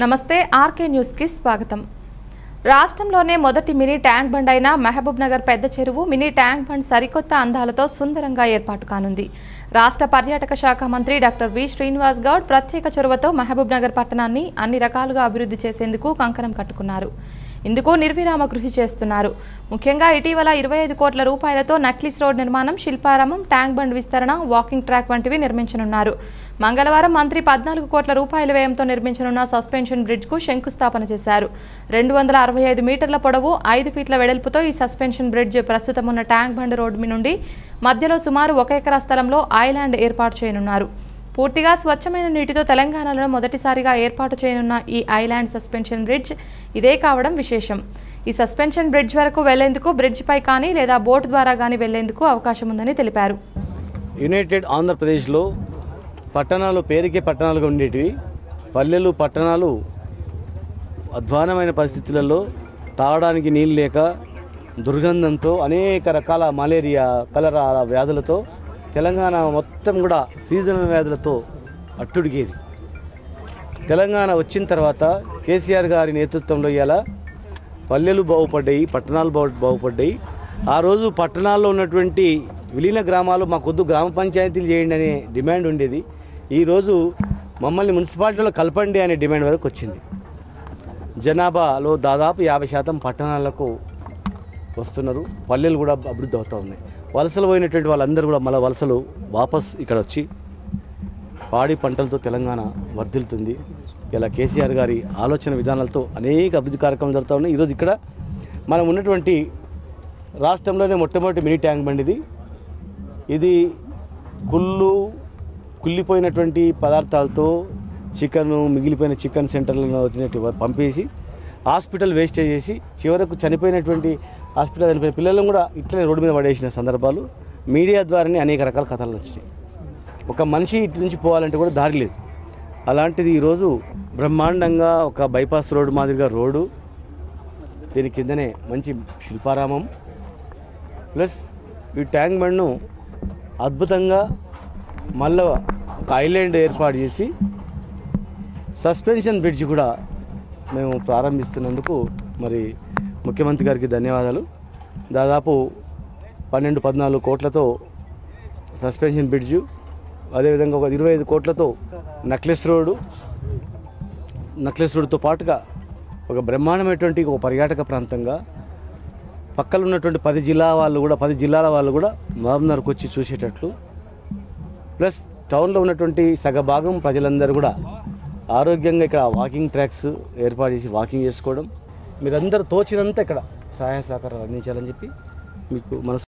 నమస్తే ఆర్కే న్యూస్కి స్వాగతం రాష్ట్రంలోనే మొదటి మినీ ట్యాంక్ బండ్ అయిన మహబూబ్ నగర్ పెద్ద చెరువు మినీ ట్యాంక్ బండ్ సరికొత్త అందాలతో సుందరంగా ఏర్పాటు కానుంది రాష్ట్ర పర్యాటక శాఖ మంత్రి డాక్టర్ వి శ్రీనివాస్ గౌడ్ ప్రత్యేక చొరవతో మహబూబ్ నగర్ పట్టణాన్ని అన్ని రకాలుగా అభివృద్ధి చేసేందుకు కంకణం కట్టుకున్నారు ఇందుకు నిర్విరామ కృషి చేస్తున్నారు ముఖ్యంగా ఇటీవల ఇరవై ఐదు కోట్ల రూపాయలతో నక్లిస్ రోడ్ నిర్మాణం శిల్పారామం ట్యాంక్ బండ్ విస్తరణ వాకింగ్ ట్రాక్ వంటివి నిర్మించనున్నారు మంగళవారం మంత్రి పద్నాలుగు కోట్ల రూపాయల వ్యయంతో నిర్మించనున్న సస్పెన్షన్ బ్రిడ్జ్కు శంకుస్థాపన చేశారు రెండు వందల అరవై ఐదు మీటర్ల పొడవు ఐదు ఫీట్ల వెడల్పుతో ఈ సస్పెన్షన్ బ్రిడ్జ్ ప్రస్తుతం ఉన్న ట్యాంక్ బండ్ రోడ్డు మీ నుండి మధ్యలో సుమారు ఒక ఎకరా స్థలంలో ఐలాండ్ ఏర్పాటు చేయనున్నారు పూర్తిగా స్వచ్ఛమైన నీటితో తెలంగాణలో మొదటిసారిగా ఏర్పాటు చేయనున్న ఈ ఐలాండ్ సస్పెన్షన్ బ్రిడ్జ్ ఇదే కావడం విశేషం ఈ సస్పెన్షన్ బ్రిడ్జ్ వరకు వెళ్లేందుకు బ్రిడ్జ్ పై కానీ లేదా బోట్ ద్వారా కానీ వెళ్లేందుకు అవకాశం ఉందని తెలిపారు యునైటెడ్ ఆంధ్రప్రదేశ్లో పట్టణాలు పేరుకే పట్టణాలుగా ఉండేటివి పల్లెలు పట్టణాలు అధ్వానమైన పరిస్థితులలో తాగడానికి నీళ్ళు లేక దుర్గంధంతో అనేక రకాల మలేరియా కలరా వ్యాధులతో తెలంగాణ మొత్తం కూడా సీజనల్ వ్యాధులతో అట్టుడిగేది తెలంగాణ వచ్చిన తర్వాత కేసీఆర్ గారి నేతృత్వంలో ఇలా పల్లెలు బాగుపడ్డాయి పట్టణాలు బాగు బాగుపడ్డాయి ఆ రోజు పట్టణాల్లో ఉన్నటువంటి విలీన గ్రామాలు మాకొద్దు గ్రామ పంచాయతీలు చేయండి అనే డిమాండ్ ఉండేది ఈరోజు మమ్మల్ని మున్సిపాలిటీలో కలపండి అనే డిమాండ్ వరకు వచ్చింది జనాభాలో దాదాపు యాభై శాతం పట్టణాలకు వస్తున్నారు పల్లెలు కూడా అభివృద్ధి అవుతూ ఉన్నాయి వలసలు పోయినటువంటి వాళ్ళందరూ కూడా మళ్ళీ వలసలు వాపస్ ఇక్కడ వచ్చి పాడి పంటలతో తెలంగాణ వర్ధిల్లుతుంది ఇలా కేసీఆర్ గారి ఆలోచన విధానాలతో అనేక అభివృద్ధి కార్యక్రమాలు జరుగుతూ ఉన్నాయి ఈరోజు ఇక్కడ మనం ఉన్నటువంటి రాష్ట్రంలోనే మొట్టమొదటి మినీ ట్యాంక్ బండి ఇది ఇది కుళ్ళు కుళ్ళిపోయినటువంటి పదార్థాలతో చికెన్ మిగిలిపోయిన చికెన్ సెంటర్లలో వచ్చినట్టు పంపేసి హాస్పిటల్ వేస్టేజ్ చేసి చివరకు చనిపోయినటువంటి హాస్పిటల్ చనిపోయిన పిల్లలను కూడా ఇట్లనే రోడ్డు మీద పడేసిన సందర్భాలు మీడియా ద్వారానే అనేక రకాల కథలు వచ్చినాయి ఒక మనిషి ఇటు నుంచి పోవాలంటే కూడా దారి లేదు అలాంటిది ఈరోజు బ్రహ్మాండంగా ఒక బైపాస్ రోడ్డు మాదిరిగా రోడ్డు దీని కిందనే మంచి శిల్పారామం ప్లస్ ఈ ట్యాంక్ బండ్ను అద్భుతంగా మళ్ళా ఒక ఐలాండ్ ఏర్పాటు చేసి సస్పెన్షన్ బ్రిడ్జ్ కూడా మేము ప్రారంభిస్తున్నందుకు మరి ముఖ్యమంత్రి గారికి ధన్యవాదాలు దాదాపు పన్నెండు పద్నాలుగు కోట్లతో సస్పెన్షన్ బ్రిడ్జు అదేవిధంగా ఒక ఇరవై ఐదు కోట్లతో నక్లెస్ రోడ్డు నక్లెస్ రోడ్డుతో పాటుగా ఒక బ్రహ్మాండమైనటువంటి ఒక పర్యాటక ప్రాంతంగా పక్కన ఉన్నటువంటి పది జిల్లా వాళ్ళు కూడా పది జిల్లాల వాళ్ళు కూడా మహబూబ్నగర్కి వచ్చి చూసేటట్లు ప్లస్ టౌన్లో ఉన్నటువంటి సగభాగం ప్రజలందరూ కూడా ఆరోగ్యంగా ఇక్కడ వాకింగ్ ట్రాక్స్ ఏర్పాటు చేసి వాకింగ్ చేసుకోవడం మీరందరూ తోచినంత ఇక్కడ సహాయ సహకారాలు అందించాలని చెప్పి మీకు మనసు